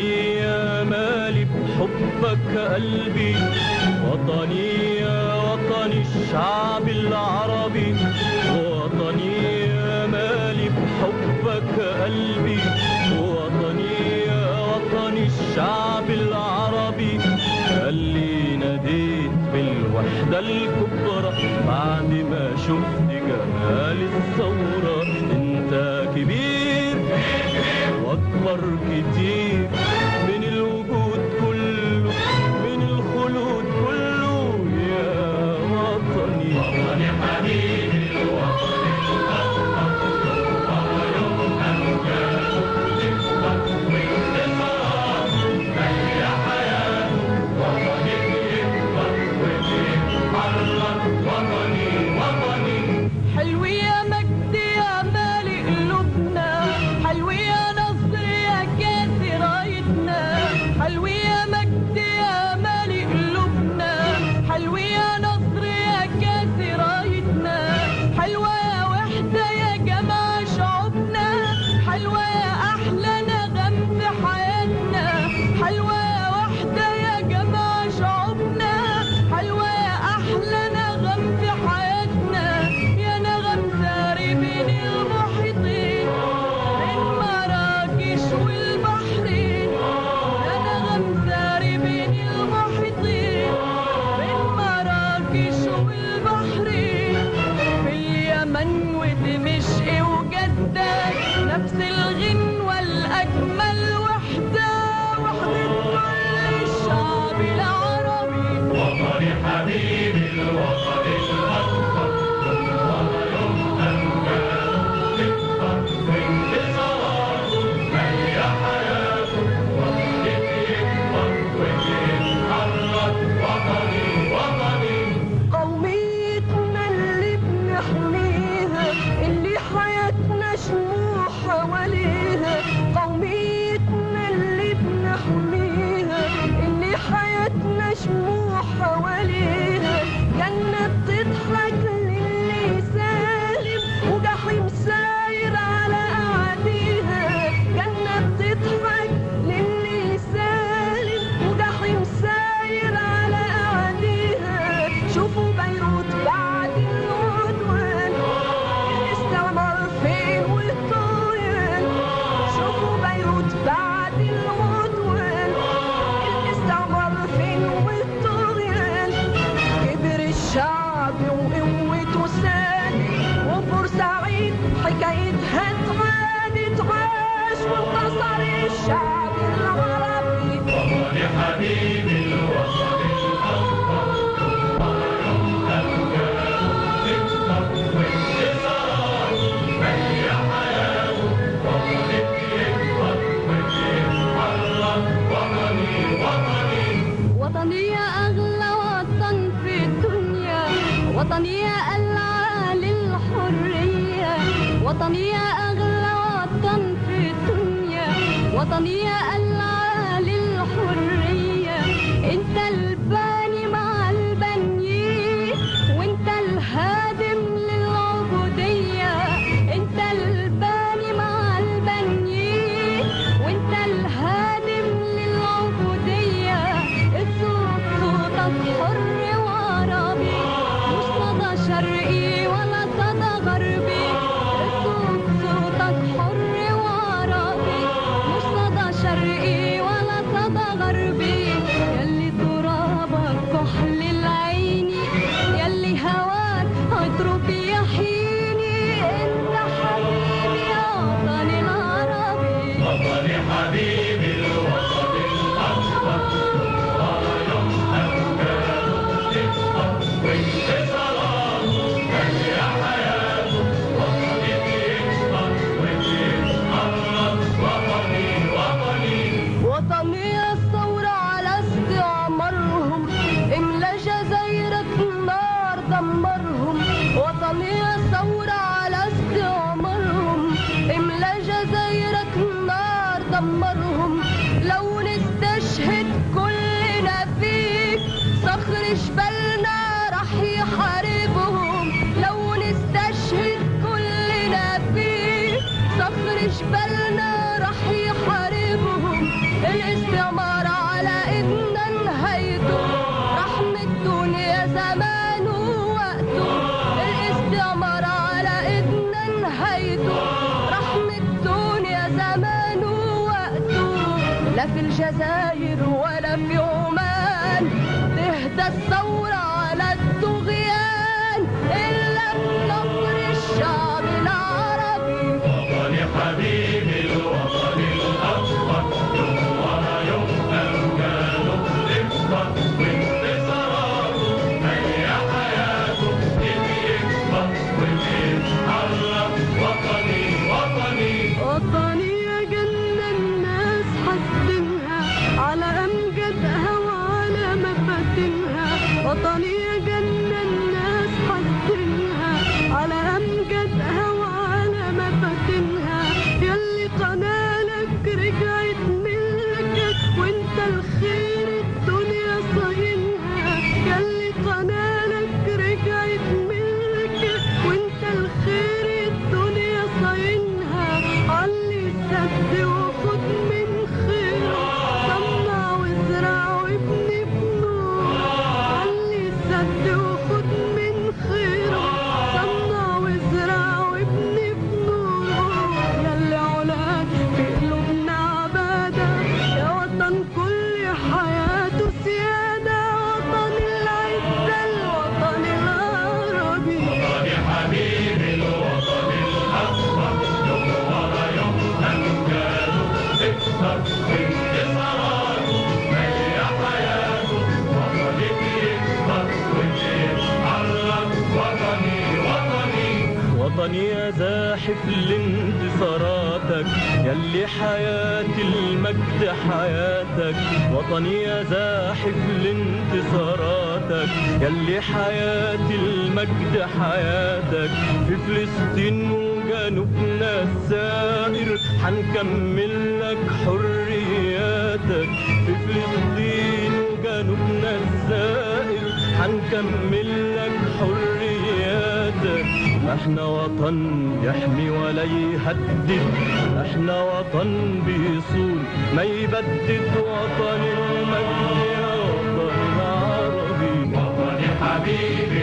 وطني يا مالي بحبك قلبي وطني يا وطني الشعب العربي وطني يا مالي بحبك قلبي وطني يا وطني الشعب العربي اللي ناديت بالوحدة الكبرى بعد ما شفت جمال الثورة انت كبير واكبر كتير من الوجود كله من الخلود كله يا وطني وطني حبيبي حلو يا مجد يا مالي قلوبنا حلو يا نصر يا كاسي رايتنا حلو يا مجد يا مالي قلوبنا حلو يا نصر يا كاسي رايتنا حلوة يا وحدة يا جماعة شعوبنا حلوة يا أحلى نغم في حياتنا حلوة يا وحدة يا جماعة شعوبنا حلوة يا أحلى نغم في حياتنا يا نغم ساري بين المحيطين بين مراكش والبحرين يا نغم ساري بين المحيطين بين مراكش والبحرين في اليمن ودمشق وجدة نفس الغنوة الأجمل وحدة وحدة كل الشعب العربي وطني حبيبي الوطن الأكبر ويوم أنجاز تكبر بانتصار مليا حياته وطني يكبر ويتحرك وطني وطني قوميتنا اللي بنحميها اللي حياتنا شموع حواليها قوميتنا اللي بنحميها اللي حياتنا شموع حواليها جنة بتضحك للي سالم وجحيم ساير على أعاديها جنة بتضحك للي سالم وجحيم ساير على أعاديها شوفوا بيروت بعد العدوان الاستعمار فين والطغيان شوفوا بيروت بعد العدوان الاستعمار فين والطغيان كبر الشعب وقوته سادي وبورسعيد حكايتها تعاد تعاش وانتصر الشعب العربي وطني حبيبي الوطن الأكبر ويوم أنجاز تكبر وانتصار مليا حياته وطني يكبر ويتحرك وطني وطني وطني يا أغلى وطن في الدنيا وطني يا ألعى للحرية وطني يا أغلى وطن في الدنيا وطني يا ألعى للحرية أنت الباني مع البنيين وأنت الهادم للعبودية أنت الباني مع البنيين وأنت الهادم للعبودية الصوت صوتك حر وعربي مش صدى شرقي ولا صدى غربي الصوت صوتك حر وعربي مش صدى شرقي ولا صدى غربي يلي تراب الاستعمار على ايدنا نهايته رحمة الدنيا زمان ووقته الاستعمار على ايدنا نهايته رحمة الدنيا زمان ووقته لا في الجزائر ولا في عمان تهدى الثورة على الطغيان إلا بنصر الشعب العربي وطني حبيبي الوطن الأكبر يوم ورا يوم أمجاده تكبر وانتصاراته هي حياته اللي يكبر واللي يتحرك وطني وطني وطني يا جنة الناس حاسدينها على أمجدها وعلى مفاتنها وطني يا جنة الناس حاسدينها على أمجدها وعلى مفاتنها يلي قنالك رجعت ملكك وانت الخير الدنيا صاينها يلي قنالك رجعت ملكك وانت الخير الدنيا صاينها علي سد وخد من خيره صنع وازرع وابني بنور علي سد وخد من خيره صنع وازرع وابني بنور يلي علاك في قلوبنا عبادة يا وطن كل حياته سيادة وطن العزة الوطن العربي وطني حبيبي الوطن الأكبر يوم ورا يوم أمجاده تكبر وانتصاراته هي حياته وطني بيكبر واللي يتحرك وطني وطني وطني يا زاحف لانتصاراتك يلي حياة المجد حياتك وطني يا زاحف لانتصاراتك يلي حياة المجد حياتك في فلسطين وجنوبنا السائر حنكمل لك حرياتك في فلسطين وجنوبنا السائر حنكمل لك حرياتك احنا وطن يحمي ولا يهدد احنا وطن بيصون ما يبدد وطن المجد يا وطن العربي وطني حبيبي